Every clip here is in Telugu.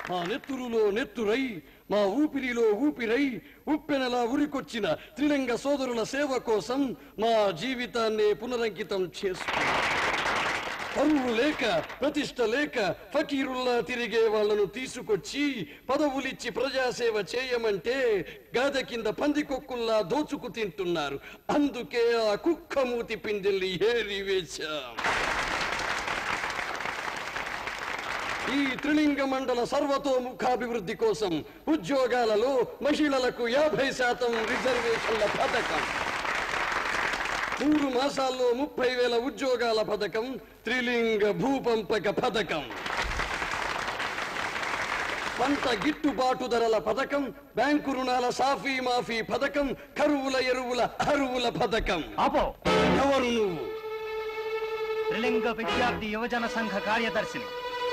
మా నెత్తురులో నెత్తురై మా ఊపిరిలో ఊపిరై ఉప్పెనలా ఉరికొచ్చిన త్రిలింగ సోదరుల సేవ కోసం మా జీవితాన్ని పునరంకితం చేసుకున్నాం పరువు లేక ప్రతిష్ట లేక ఫకీరుల్లా తిరిగే వాళ్ళను తీసుకొచ్చి పదవులిచ్చి ప్రజాసేవ చేయమంటే గాద కింద పందికొక్కుల్లా దోచుకు తింటున్నారు అందుకే ఆ కుక్క మూతి పిండిల్ని ఏరి వేశాం ఈ త్రిలింగ మండల సర్వతోముఖాభివృద్ధి కోసం ఉద్యోగాలలో మహిళలకు యాభై శాతం రిజర్వేషన్ల పథకం మూడు మాసాల్లో ముప్పై వేల ఉద్యోగాల పథకం త్రిలింగ భూపంపక పథకం పంట గిట్టుబాటు ధరల పథకం బ్యాంకు రుణాల సాఫీ మాఫీ పథకం కరువుల ఎరువుల అరువుల పథకం ఆపో ఎవరు నువ్వు త్రిలింగ విద్యార్థి యువజన సంఘ కార్యదర్శిని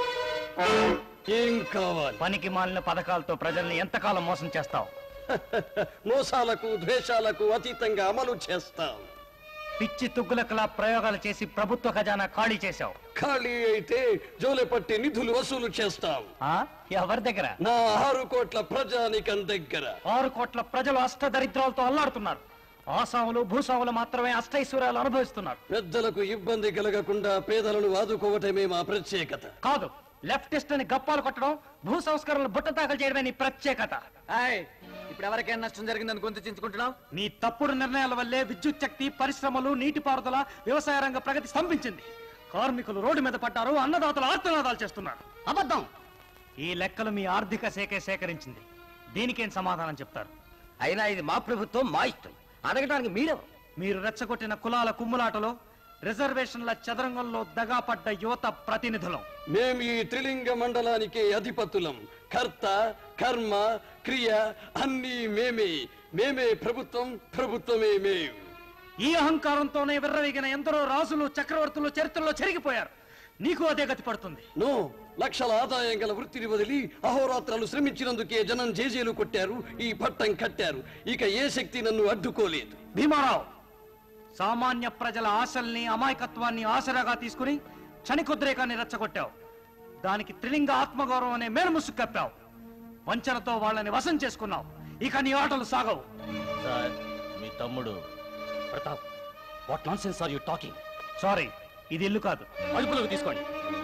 ఏం కావాలి పనికి మాలిన పథకాలతో ప్రజల్ని ఎంతకాలం మోసం చేస్తావు మోసాలకు ద్వేషాలకు అతీతంగా అమలు చేస్తాం పిచ్చి తుగ్గులకలా ప్రయోగాలు చేసి ప్రభుత్వ ఖజానా ఖాళీ చేశావు ఖాళీ అయితే జోలె పట్టి నిధులు వసూలు చేస్తాం ఆ? ఎవరి దగ్గర నా ఆరు కోట్ల ప్రజానికం దగ్గర ఆరు కోట్ల ప్రజలు అష్టదరిద్రాలతో అల్లాడుతున్నారు ఆసాములు భూసాములు మాత్రమే అష్టైశ్వర్యాలు అనుభవిస్తున్నారు పెద్దలకు ఇబ్బంది కలగకుండా పేదలను ఆదుకోవటమే మా ప్రత్యేకత కాదు లెఫ్టిస్ట్ అని గప్పాలు కొట్టడం భూ సంస్కరణలు బుట్ట దాఖలు చేయడమే నీ ప్రత్యేకత ఇప్పుడు ఎవరికైనా నష్టం జరిగిందని గొంతు చించుకుంటున్నావు నీ తప్పుడు నిర్ణయాల వల్లే విద్యుత్ శక్తి పరిశ్రమలు నీటిపారుదల వ్యవసాయ రంగ ప్రగతి స్తంభించింది కార్మికులు రోడ్డు మీద పడ్డారు అన్నదాతలు ఆర్తనాదాలు చేస్తున్నారు అబద్ధం ఈ లెక్కలు మీ ఆర్థిక శాఖే సేకరించింది దీనికేం సమాధానం చెప్తారు అయినా ఇది మా ప్రభుత్వం మా ఇష్టం అడగడానికి మీరెవరు మీరు రెచ్చగొట్టిన కులాల కుమ్ములాటలో రిజర్వేషన్ల చదరంగంలో దగాపడ్డ యువత ప్రతినిధులం మేము ఈ త్రిలింగ మండలానికి అధిపతులం కర్త కర్మ క్రియ అన్నీ మేమే మేమే ప్రభుత్వం ప్రభుత్వమే మేము ఈ అహంకారంతోనే విర్రవీగిన ఎందరో రాజులు చక్రవర్తులు చరిత్రలో చెరిగిపోయారు నీకు అదే గతి పడుతుంది నో లక్షల ఆదాయం గల వృత్తిని వదిలి అహోరాత్రాలు శ్రమించినందుకే జనం జేజేలు కొట్టారు ఈ పట్టం కట్టారు ఇక ఏ శక్తి నన్ను అడ్డుకోలేదు భీమారావు సామాన్య ప్రజల ఆశల్ని అమాయకత్వాన్ని ఆసరాగా తీసుకుని క్షణికుద్రేకాన్ని రెచ్చగొట్టావు దానికి త్రిలింగ ఆత్మగౌరవం అనే మేలుముసు కప్పావు వంచనతో వాళ్ళని వశం చేసుకున్నావు ఇక నీ ఆటలు సాగవు సార్ మీ తమ్ముడు Pratap what nonsense are you talking sorry ఇది ఇల్లు కాదు అదుపులోకి తీసుకోండి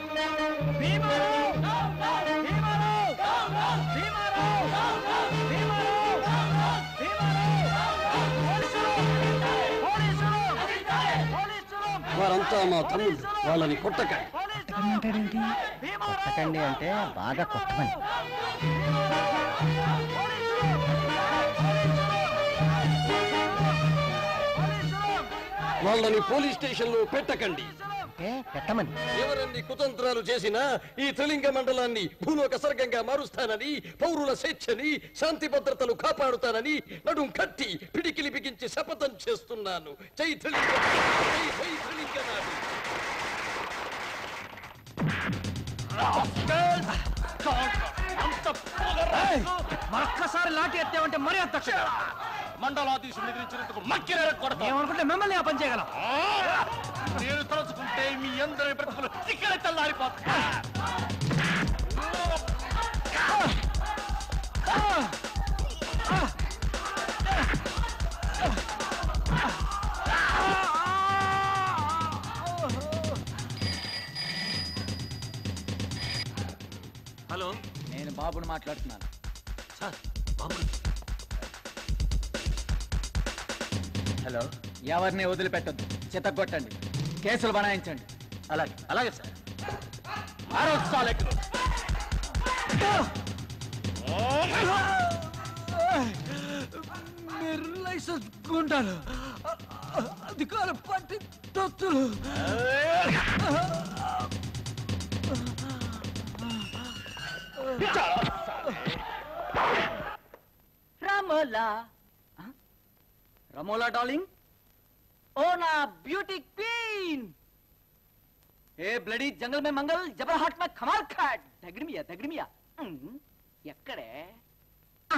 వారంతా మా తమ్ముళ్ళు వాళ్ళని కొట్టకండి కొట్టకండి అంటే బాగా కొట్టమని వాళ్ళని పోలీస్ స్టేషన్ లో పెట్టకండి అంటే పెట్టమని ఎవరన్ని కుతంత్రాలు చేసినా ఈ త్రిలింగ మండలాన్ని భూలోక స్వర్గంగా మారుస్తానని పౌరుల స్వేచ్ఛని శాంతి భద్రతలు కాపాడుతానని నడుం కట్టి పిడికిలి బిగించి శపథం చేస్తున్నాను జై త్రిలింగ జై జై త్రిలింగనాథు మరొక్కసారి లాఠీ ఎత్తావంటే మరీ అంత మండలాధీశుని ఎదిరించినందుకు మక్కిన కొడతా ఏమనుకుంటే మిమ్మల్ని ఆ పని చేయగలం నేను తలుచుకుంటే మీ అందరి బ్రతుకులు ఇక్కడ తెల్లారిపోతా హలో నేను బాబుని మాట్లాడుతున్నాను సార్ బాబు హలో ఎవరిని వదిలిపెట్టద్దు చితగొట్టండి కేసులు బనాయించండి అలాగే అలాగే సార్ ఆరో సాలెక్కులు మీరు లైసెన్స్ గుండాలు అధికార పార్టీ తొత్తులు రమోలా రమోలా డార్లింగ్ ओ ना ब्यूटी क्वीन ఏ బ్లడీ జంగల్ మే మంగల్ జబర్ హాట్ మే ఖమాల్ ఖాట్ దగ్గరిమియా దగ్గరిమియా ఉమ్, ఎక్కడే ఆ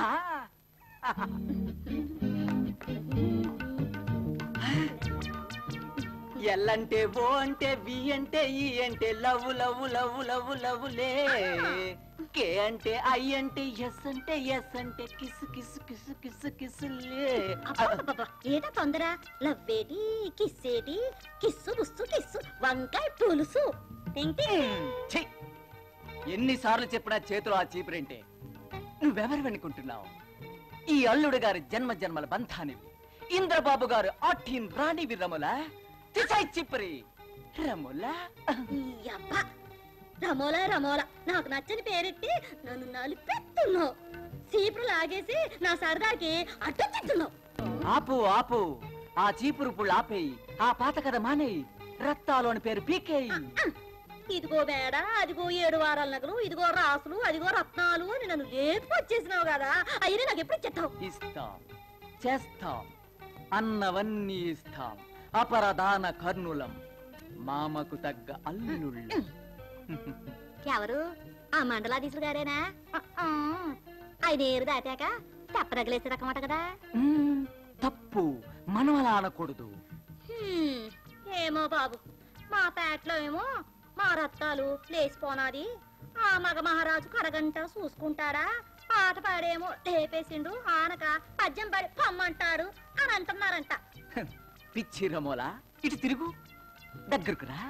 ఎల్ అంటే ఓ అంటే వి అంటే ఈ అంటే love love love love love లే కే అంటే ఐ అంటే ఎస్ అంటే ఎస్ అంటే kiss kiss kiss kiss kiss లే అబ్బబ్బబ్బ, ఏటా తొందర లవ్వేటి కిస్సేటి కిస్సు బుస్సు కిస్సు వంకాయ పులుసు టింగ్ టింగ్. ఛీ! ఎన్నిసార్లు చెప్పినా చేతులు ఆ చీపురంటే నువ్వెవరు అనుకుంటున్నావు ఈ అల్లుడు గారి జన్మ జన్మల బంధానివి ఇంద్రబాబు గారు ఆఠీన్ రాణివి రముల తిసాయి చిప్పరి రముల ఈ అబ్బా రమోలా రమోలా నాకు నచ్చని పేరెట్టి నన్ను నలిపెత్తున్నావు సీపురు లాగేసి నా సరదాకి అడ్డు తిట్టున్నావు ఆపు ఆపు ఆ చీపురు పుళ్ళు ఆపేయి ఆ పాత కథ మానేయి రక్తాలు అని పేరు పీకేయి ఇదిగో బేడ అదిగో ఏడు వారాల నగలు ఇదిగో రాసులు అదిగో రత్నాలు అని నన్ను లేపుకొచ్చేసినావు కదా అయినా నాకు ఎప్పుడు చెత్తావు ఇస్తాం చేస్తాం అన్నవన్నీ ఇస్తాం అపరదాన కర్ణులం మామకు తగ్గ అల్లుళ్ళు ఎవరు ఆ మండలాధీశుడు గారేనా ఆ, ఆయన ఏరు దాటాక తెప్పరగలేసే రకమాట కదా మ్మ్, తప్పు మనం అలా అనకూడదు హ్మ్, ఏమో బాబు మా పేటలో ఏమో మా రత్తాలు లేచిపోనాది ఆ మగ మహారాజు కరగంట చూసుకుంటాడా పాట పాడేమో లేపేసిండు ఆనక పద్యం పడి పొమ్మంటాడు అని అంటున్నారంట పిచ్చి రమోలా ఇటు తిరుగు దగ్గరకు రా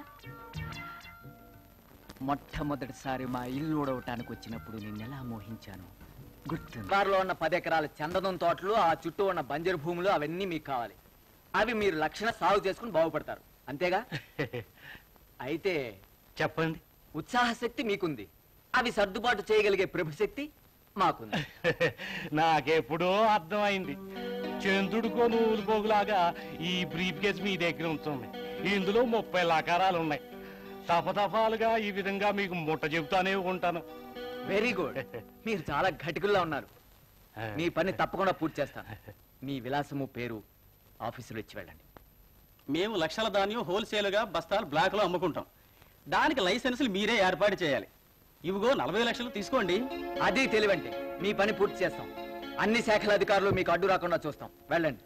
మొట్టమొదటిసారి మా ఇల్లు ఊడవటానికి వచ్చినప్పుడు నిన్నెలా మోహించాను గుర్తు కారులో ఉన్న పది ఎకరాల చందనం తోటలు ఆ చుట్టూ ఉన్న బంజరు భూములు అవన్నీ మీకు కావాలి అవి మీరు లక్షణ సాగు చేసుకుని బాగుపడతారు అంతేగా అయితే చెప్పండి ఉత్సాహ శక్తి మీకుంది అవి సర్దుబాటు చేయగలిగే ప్రభు శక్తి మాకుంది నాకెప్పుడో అర్థమైంది చంద్రుడికో నూలు పోగులాగా ఈ బ్రీఫ్ కేస్ మీ దగ్గర ఉంటుంది ఇందులో ముప్పై లకారాలు ఉన్నాయి తపతపాలుగా ఈ విధంగా మీకు ముట్ట చెబుతానే ఉంటాను వెరీ గుడ్ మీరు చాలా ఘటికుల్లా ఉన్నారు మీ పని తప్పకుండా పూర్తి చేస్తాను మీ విలాసము పేరు ఆఫీసులో ఇచ్చి వెళ్ళండి మేము లక్షల ధాన్యం హోల్సేల్గా బస్తాలు బ్లాక్లో అమ్ముకుంటాం దానికి లైసెన్సులు మీరే ఏర్పాటు చేయాలి ఇవిగో నలభై లక్షలు తీసుకోండి అది తెలివంటే మీ పని పూర్తి చేస్తాం అన్ని శాఖల అధికారులు మీకు అడ్డు రాకుండా చూస్తాం వెళ్ళండి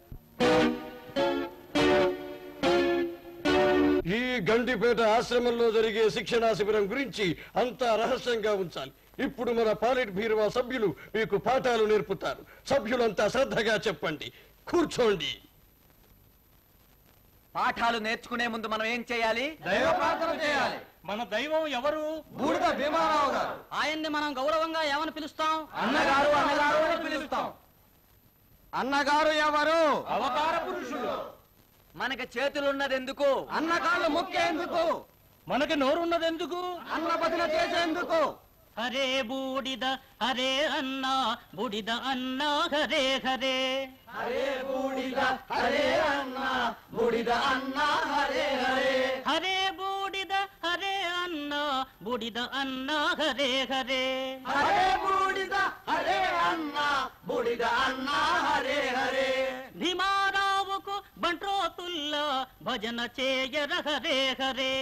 ఈ గండిపేట ఆశ్రమంలో జరిగే శిక్షణా శిబిరం గురించి అంతా రహస్యంగా ఉంచాలి ఇప్పుడు మన పాలిట్ బీరువా సభ్యులు మీకు పాఠాలు నేర్పుతారు సభ్యులంతా శ్రద్ధగా చెప్పండి కూర్చోండి పాఠాలు నేర్చుకునే ముందు మనం ఏం చేయాలి మన దైవం ఎవరు ఆయన్ని మనం గౌరవంగా ఏమని పిలుస్తాం అన్నగారు అన్నగారు అని పిలుస్తాం అన్నగారు ఎవరు అవతార పురుషుడు మనకి చేతులున్నది ఎందుకు అన్నగారు ముఖ్యేందుకు మనకి నోరున్నది ఎందుకు అన్న బదిల చేసేందుకు హరే బూడిద హరే అన్న బుడిద అన్న హరే హరే హరే బూడిద హరే అన్న బుడిద అన్న హరే హరే భీమారావుకు బంట్రోతుల్లా భజన చేయర హరే హరే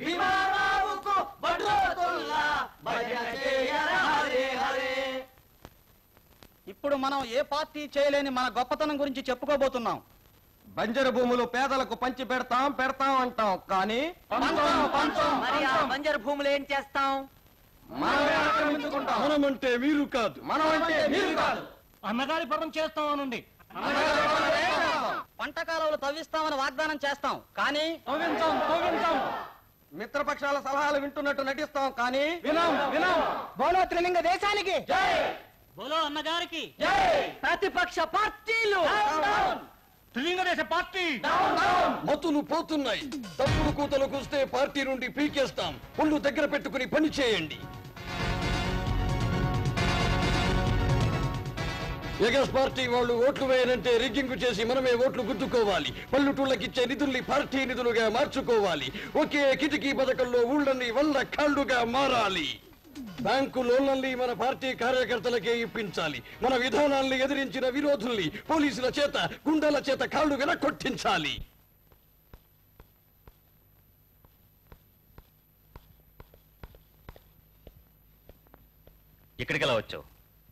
ఇప్పుడు మనం ఏ పార్టీ చేయలేని మన గొప్పతనం గురించి చెప్పుకోబోతున్నాం బంజరు భూములు పేదలకు పంచి పెడతాం పెడతాం అంటాం కానీ మరి ఆ బంజరు భూములు ఏం చేస్తాం మనమంటే మీరు కాదు మనం అంటే మీరు కాదు అన్నగారి పరం చేస్తామనుండి పంట కాలువలు తవ్విస్తామని వాగ్దానం చేస్తాం కానీ తవ్వించాం తవ్వించాం మిత్రపక్షాల సలహాలు వింటున్నట్టు నటిస్తాం కానీ వినాం వినాం బోలో త్రిలింగ దేశానికి బోలో అన్నగారికి ప్రతిపక్ష పార్టీలు త్రిలింగదేశ పార్టీ మతులు పోతున్నాయి తప్పుడు కూతలు కూస్తే పార్టీ నుండి పీకేస్తాం ఒళ్ళు దగ్గర పెట్టుకుని పని చేయండి ఎగస్ పార్టీ వాళ్ళు ఓట్లు వేయనంటే రిగ్గింగ్ చేసి మనమే ఓట్లు గుద్దుకోవాలి పల్లెటూళ్ళకిచ్చే నిధుల్ని పార్టీ నిధులుగా మార్చుకోవాలి ఒకే కిటికీ పథకంలో ఊళ్ళని వల్ల కాళ్ళుగా మారాలి బ్యాంకు లోన్లన్నీ మన పార్టీ కార్యకర్తలకే ఇప్పించాలి మన విధానాల్ని ఎదిరించిన విరోధుల్ని పోలీసుల చేత గుండెల చేత కాళ్ళు వెల కొట్టించాలి ఇక్కడికి ఎలా వచ్చావు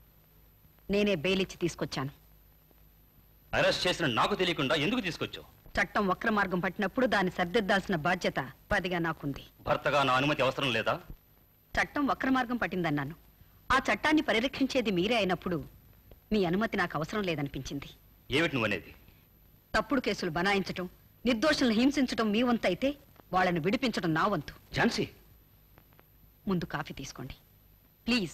నేనే బెయిల్ ఇచ్చి తీసుకొచ్చాను అరెస్ట్ చేసిన నాకు తెలియకుండా ఎందుకు తీసుకొచ్చావు చట్టం వక్ర మార్గం పట్టినప్పుడు దాన్ని సర్దిద్దాల్సిన బాధ్యత పదిగా నాకుంది భర్తగా నా అనుమతి అవసరం లేదా చట్టం వక్ర మార్గం పట్టిందన్నాను ఆ చట్టాన్ని పరిరక్షించేది మీరే అయినప్పుడు మీ అనుమతి నాకు అవసరం లేదనిపించింది ఏమిటి నువ్వనేది తప్పుడు కేసులు బనాయించటం నిర్దోషులను హింసించటం మీ వంతు అయితే వాళ్ళని విడిపించడం నా వంతు ఝాన్సీ ముందు కాఫీ తీసుకోండి ప్లీజ్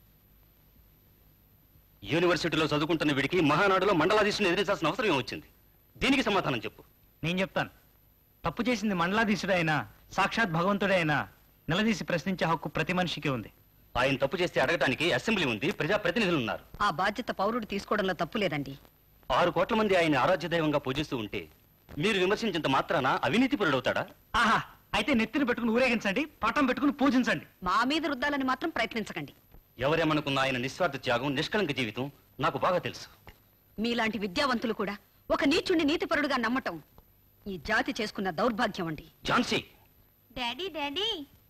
యూనివర్సిటీలో చదువుకుంటున్న వీడికి మహానాడులో మండలాధీశుని ఎదిరించాల్సిన అవసరం ఏమొచ్చింది దీనికి సమాధానం చెప్పు నేను చెప్తాను తప్పు చేసింది మండలాధీశుడే అయినా సాక్షాత్ భగవంతుడే అయినా నిలదీసి ప్రశ్నించే హక్కు ప్రతి మనిషికి ఉంది ఆయన తప్పు చేస్తే అడగటానికి అసెంబ్లీ ఉంది ప్రజా ప్రతినిధులు ఉన్నారు ఆ బాధ్యత పౌరుడు తీసుకోవడంలో తప్పు లేదండి ఆరు కోట్ల మంది ఆయన ఆరాధ్య దైవంగా పూజిస్తూ ఉంటే మీరు విమర్శించేంత మాత్రాన అవినీతి పరుడవుతాడా ఆహా అయితే నెత్తిని పెట్టుకుని ఊరేగించండి పటం పెట్టుకుని పూజించండి మా మీద రుద్దాలని మాత్రం ప్రయత్నించకండి ఎవరేమనుకున్న ఆయన నిస్వార్థ త్యాగం నిష్కలంక జీవితం నాకు బాగా తెలుసు మీలాంటి విద్యావంతులు కూడా ఒక నీచుణ్ణి నీతిపరుడుగా నమ్మటం ఈ జాతి చేసుకున్న దౌర్భాగ్యం అండి ఝాన్సీ డాడీ డాడీ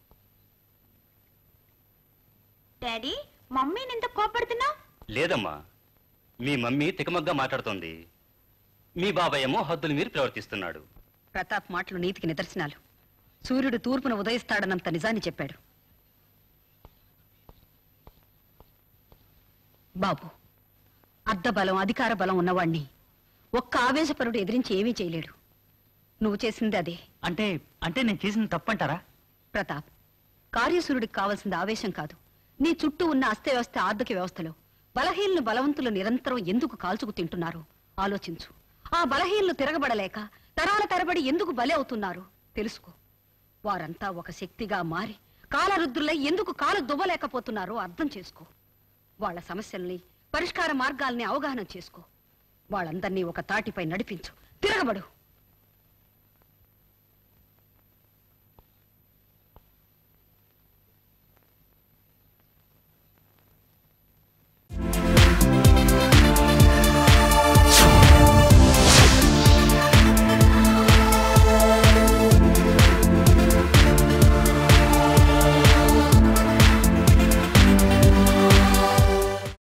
డాడీ మమ్మీని ఎంత కోపడుతున్నావు లేదమ్మా మీ మమ్మీ తికమగ్గా మాట్లాడుతోంది మీ బాబాయ్ ఏమో హద్దులు మీరు ప్రవర్తిస్తున్నాడు ప్రతాప్ మాటలు నీతికి నిదర్శనాలు సూర్యుడు తూర్పున ఉదయిస్తాడనంత నిజాన్ని చెప్పాడు బాబు అర్ధబలం అధికార బలం ఉన్నవాణ్ణి ఒక్క ఆవేశపరుడు ఎదిరించి ఏమీ చేయలేడు నువ్వు చేసింది అదే అంటే అంటే నేను చేసింది తప్పంటారా ప్రతాప్ కార్యసూరుడికి కావలసింది ఆవేశం కాదు నీ చుట్టూ ఉన్న అస్తవ్యవస్థ ఆర్థిక వ్యవస్థలో బలహీనలు బలవంతులు నిరంతరం ఎందుకు కాల్చుకు తింటున్నారు ఆలోచించు ఆ బలహీనలు తిరగబడలేక తరాల తరబడి ఎందుకు బలి అవుతున్నారు తెలుసుకో వారంతా ఒక శక్తిగా మారి కాలరుద్రులై ఎందుకు కాలు దువ్వలేకపోతున్నారో అర్థం చేసుకో వాళ్ళ సమస్యల్ని పరిష్కార మార్గాల్ని అవగాహన చేసుకో వాళ్ళందర్నీ ఒక తాటిపై నడిపించు తిరగబడు